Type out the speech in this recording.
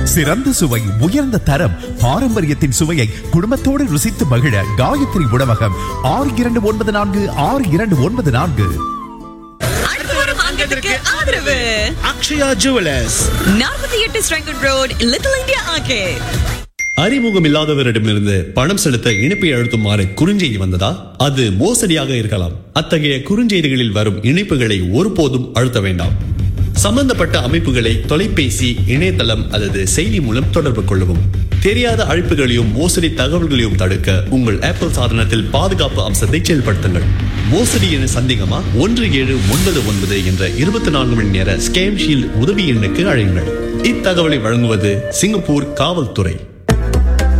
சிறந்த சுவை உயர்ந்த தரம் பாரம்பரியத்தின் சுவையை குடும்பத்தோடு ருசித்து மகிழ காயத்ரி உணவகம் ஆறு இரண்டு ஒன்பது நான்கு ஆறு இரண்டு ஒன்பது நான்கு அடுத்து வரும் அங்கத்திற்கு ஆதரவு அக்ஷயா ஜுவலர்ஸ் நாற்பத்தி எட்டு ஸ்ட்ரைகன் ரோட் லிட்டில் இந்தியா ஆர்கேட் அறிமுகம் இல்லாதவரிடமிருந்து பணம் செலுத்த இணைப்பை அழுத்துமாறு குறுஞ்செய்தி வந்ததா அது மோசடியாக இருக்கலாம் அத்தகைய குறுஞ்செய்திகளில் வரும் இணைப்புகளை ஒருபோதும் அழுத்த வேண்டாம் சம்பந்தப்பட்ட அமைப்புகளை தொலைபேசி இணையதளம் அல்லது செய்தி மூலம் தொடர்பு கொள்ளவும் தெரியாத அழைப்புகளையும் மோசடி தகவல்களையும் தடுக்க உங்கள் ஆப்பிள் சாதனத்தில் பாதுகாப்பு அம்சத்தை செயல்படுத்துங்கள் மோசடி என சந்தேகமா ஒன்று ஏழு ஒன்பது ஒன்பது என்ற இருபத்தி நான்கு மணி நேர ஸ்கேம் ஷீல்ட் உதவி எண்ணுக்கு அழையுங்கள் இத்தகவலை வழங்குவது சிங்கப்பூர் காவல்துறை